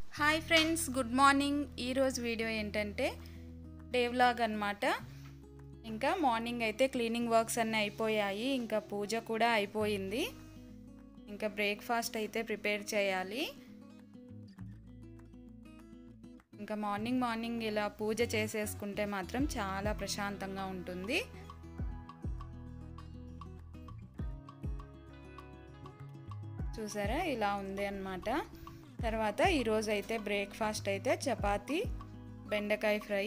hi friends good morning ఈరోజు video ఏంటంటే day vlog అనమాట ఇంకా మార్నింగ్ అయితే క్లీనింగ్ వర్క్స్ అన్నీ అయిపోయాయి ఇంకా పూజ కూడా అయిపోయింది ఇంకా బ్రేక్ఫాస్ట్ అయితే ప్రిపేర్ చేయాలి ఇంకా మార్నింగ్ మార్నింగ్ ఇలా పూజ చేసేసుకుంటే మాత్రం చాలా ప్రశాంతంగా ఉంటుంది చూసారా ఇలా ఉంది అనమాట తర్వాత ఈరోజు అయితే బ్రేక్ఫాస్ట్ అయితే చపాతి బెండకాయ ఫ్రై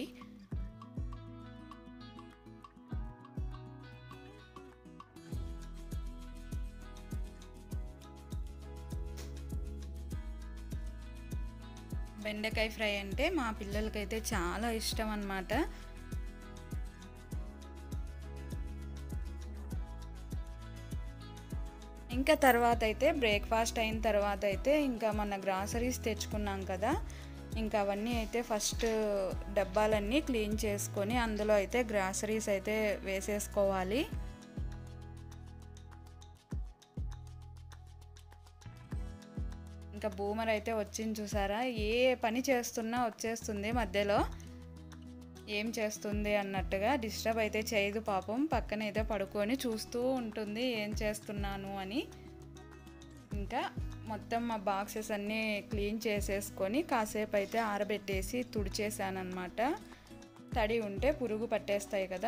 బెండకాయ ఫ్రై అంటే మా పిల్లలకైతే చాలా ఇష్టం అన్నమాట ఇంకా తర్వాత అయితే బ్రేక్ఫాస్ట్ అయిన తర్వాత అయితే ఇంకా మన గ్రాసరీస్ తెచ్చుకున్నాం కదా ఇంకా అవన్నీ అయితే ఫస్ట్ డబ్బాలన్నీ క్లీన్ చేసుకొని అందులో అయితే గ్రాసరీస్ అయితే వేసేసుకోవాలి ఇంకా బూమర్ అయితే వచ్చింది చూసారా ఏ పని చేస్తున్నా వచ్చేస్తుంది మధ్యలో ఏం చేస్తుంది అన్నట్టుగా డిస్టర్బ్ అయితే చేయదు పాపం పక్కన అయితే పడుకొని చూస్తూ ఉంటుంది ఏం చేస్తున్నాను అని ఇంకా మొత్తం మా బాక్సెస్ అన్నీ క్లీన్ చేసేసుకొని కాసేపు అయితే ఆరబెట్టేసి తుడిచేసానమాట తడి ఉంటే పురుగు పట్టేస్తాయి కదా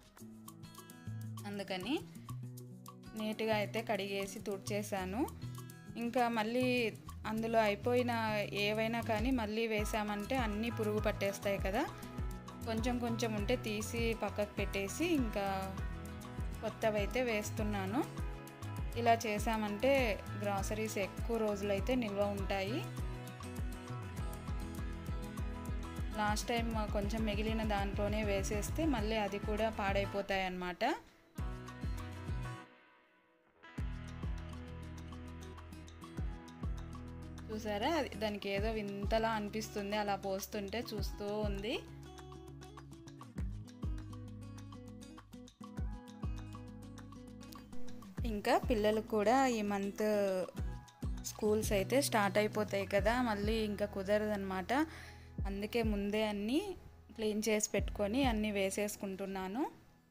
అందుకని నీట్గా అయితే కడిగేసి తుడిచేసాను ఇంకా మళ్ళీ అందులో అయిపోయిన ఏవైనా కానీ మళ్ళీ వేసామంటే అన్నీ పురుగు పట్టేస్తాయి కదా కొంచెం కొంచెం ఉంటే తీసి పక్కకు పెట్టేసి ఇంకా కొత్తవి అయితే వేస్తున్నాను ఇలా చేసామంటే గ్రాసరీస్ ఎక్కువ రోజులైతే నిల్వ ఉంటాయి లాస్ట్ టైం కొంచెం మిగిలిన దాంట్లోనే వేసేస్తే మళ్ళీ అది కూడా పాడైపోతాయి అన్నమాట చూసారా దానికి ఏదో వింతలా అనిపిస్తుంది అలా పోస్తుంటే చూస్తూ ఉంది ఇంకా పిల్లలు కూడా ఈ మంత్ స్కూల్స్ అయితే స్టార్ట్ అయిపోతాయి కదా మళ్ళీ ఇంకా కుదరదనమాట అందుకే ముందే అన్నీ క్లీన్ చేసి పెట్టుకొని అన్నీ వేసేసుకుంటున్నాను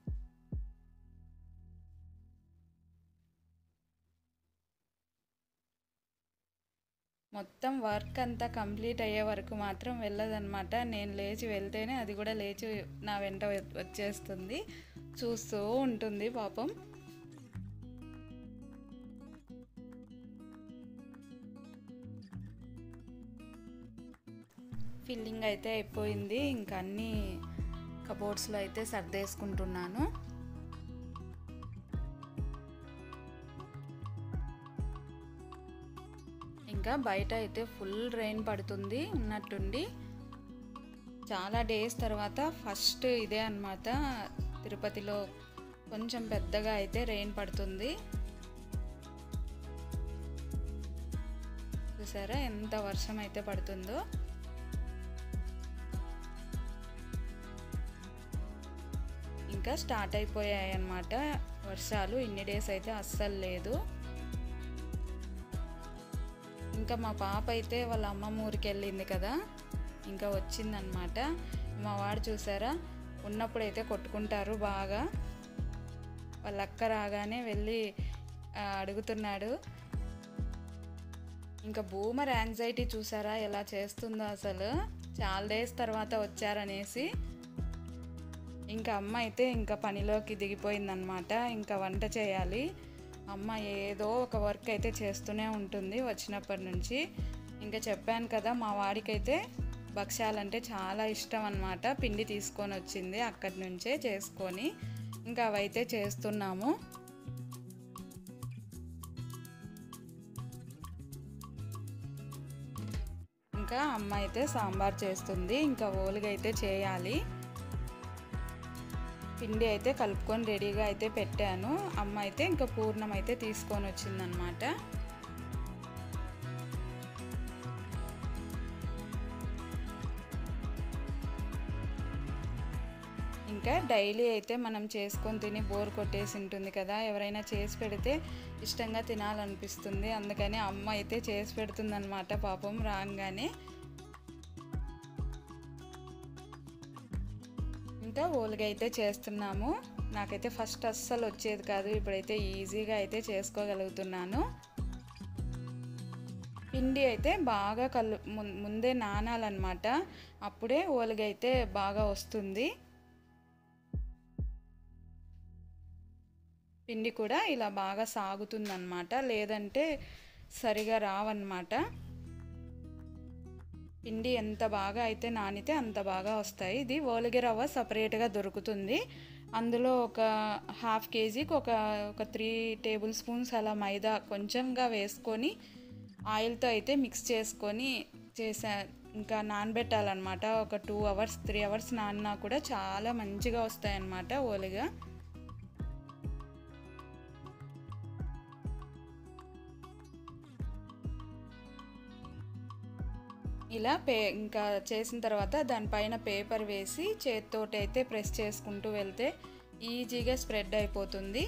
మొత్తం వర్క్ అంతా కంప్లీట్ అయ్యే వరకు మాత్రం వెళ్ళదన్నమాట నేను లేచి వెళ్తేనే అది కూడా లేచి నా వెంట వచ్చేస్తుంది చూస్తూ ఉంటుంది పాపం ఫిల్లింగ్ అయితే అయిపోయింది ఇంకా అన్నీ కబోర్డ్స్లో అయితే సర్దేసుకుంటున్నాను ఇంకా బయట అయితే ఫుల్ రెయిన్ పడుతుంది ఉన్నట్టుండి చాలా డేస్ తర్వాత ఫస్ట్ ఇదే అనమాట తిరుపతిలో కొంచెం పెద్దగా అయితే రెయిన్ పడుతుంది చూసారా ఎంత వర్షం అయితే పడుతుందో ఇంకా స్టార్ట్ అయిపోయాయి అన్నమాట వర్షాలు ఇన్ని డేస్ అయితే అస్సలు లేదు ఇంకా మా పాప అయితే వాళ్ళ అమ్మమ్మ ఊరికి వెళ్ళింది కదా ఇంకా వచ్చిందనమాట మా వాడు చూసారా ఉన్నప్పుడైతే కొట్టుకుంటారు బాగా వాళ్ళ అక్క రాగానే వెళ్ళి అడుగుతున్నాడు ఇంకా బూమర్ యాంగ్జైటీ చూసారా ఎలా చేస్తుందో అసలు చాలా డేస్ తర్వాత వచ్చారనేసి ఇంకా అమ్మ అయితే ఇంకా పనిలోకి దిగిపోయిందనమాట ఇంకా వంట చేయాలి అమ్మ ఏదో ఒక వర్క్ అయితే చేస్తూనే ఉంటుంది వచ్చినప్పటి నుంచి ఇంకా చెప్పాను కదా మా వాడికైతే భక్ష్యాలంటే చాలా ఇష్టం అనమాట పిండి తీసుకొని వచ్చింది అక్కడి నుంచే చేసుకొని ఇంకా అవైతే చేస్తున్నాము ఇంకా అమ్మ అయితే సాంబార్ చేస్తుంది ఇంకా ఓలుగా అయితే చేయాలి పిండి అయితే కలుపుకొని రెడీగా అయితే పెట్టాను అమ్మ అయితే ఇంకా పూర్ణం అయితే తీసుకొని వచ్చిందనమాట ఇంకా డైలీ అయితే మనం చేసుకొని తిని బోర్ కొట్టేసి ఉంటుంది కదా ఎవరైనా చేసి పెడితే ఇష్టంగా తినాలనిపిస్తుంది అందుకని అమ్మ అయితే చేసి పెడుతుందన్నమాట పాపం రాగానే ఇంకా ఓలిగా అయితే చేస్తున్నాము నాకైతే ఫస్ట్ అస్సలు వచ్చేది కాదు ఇప్పుడైతే ఈజీగా అయితే చేసుకోగలుగుతున్నాను పిండి అయితే బాగా కలు ముందే నానాలన్నమాట అప్పుడే ఓలిగా అయితే బాగా వస్తుంది పిండి కూడా ఇలా బాగా సాగుతుందన్నమాట లేదంటే సరిగా రావన్నమాట పిండి ఎంత బాగా అయితే నానితే అంత బాగా వస్తాయి ఇది ఓలిగి రవ్వ సపరేట్గా దొరుకుతుంది అందులో ఒక హాఫ్ కేజీకి ఒక ఒక త్రీ టేబుల్ స్పూన్స్ అలా మైదా కొంచెంగా వేసుకొని ఆయిల్తో అయితే మిక్స్ చేసుకొని చేసా ఇంకా నానబెట్టాలన్నమాట ఒక టూ అవర్స్ త్రీ అవర్స్ నానినా కూడా చాలా మంచిగా వస్తాయన్నమాట ఓలిగా ఇలా పే ఇంకా చేసిన తర్వాత దానిపైన పేపర్ వేసి చేతితోటి అయితే ప్రెస్ చేసుకుంటూ వెళ్తే ఈజీగా స్ప్రెడ్ అయిపోతుంది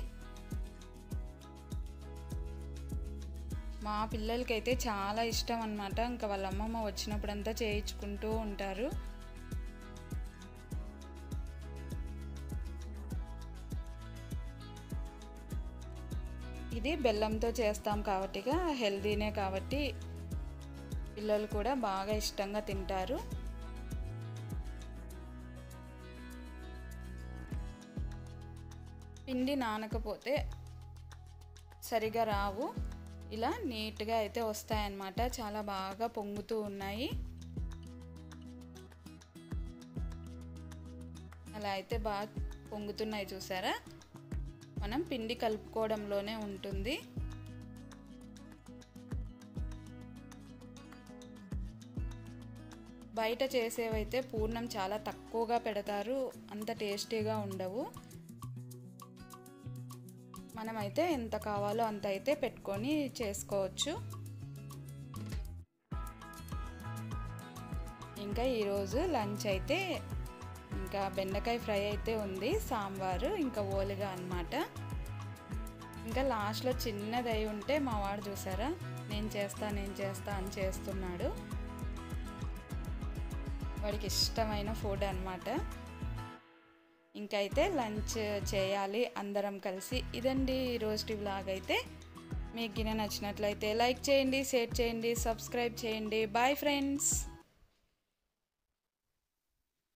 మా పిల్లలకైతే చాలా ఇష్టం అనమాట ఇంకా వాళ్ళ అమ్మమ్మ వచ్చినప్పుడంతా చేయించుకుంటూ ఉంటారు ఇది బెల్లంతో చేస్తాం కాబట్టి హెల్దీనే కాబట్టి పిల్లలు కూడా బాగా ఇష్టంగా తింటారు పిండి నానకపోతే సరిగా రావు ఇలా నీట్గా అయితే వస్తాయన్నమాట చాలా బాగా పొంగుతూ ఉన్నాయి అలా అయితే బాగా పొంగుతున్నాయి చూసారా మనం పిండి కలుపుకోవడంలోనే ఉంటుంది బయట చేసేవైతే పూర్ణం చాలా తక్కువగా పెడతారు అంత టేస్టీగా ఉండవు మనమైతే ఎంత కావాలో అంత అయితే పెట్టుకొని చేసుకోవచ్చు ఇంకా ఈరోజు లంచ్ అయితే ఇంకా బెండకాయ ఫ్రై అయితే ఉంది సాంబారు ఇంకా ఓలిగా అనమాట ఇంకా లాస్ట్లో చిన్నది అయి ఉంటే మా వాడు చూసారా నేను చేస్తా నేను చేస్తా అని చేస్తున్నాడు వాడికి ఇష్టమైన ఫుడ్ అనమాట ఇంకైతే లంచ్ చేయాలి అందరం కలిసి ఇదండి ఈరోజు వ్లాగ్ అయితే మీకు గిన నచ్చినట్లయితే లైక్ చేయండి షేర్ చేయండి సబ్స్క్రైబ్ చేయండి బాయ్ ఫ్రెండ్స్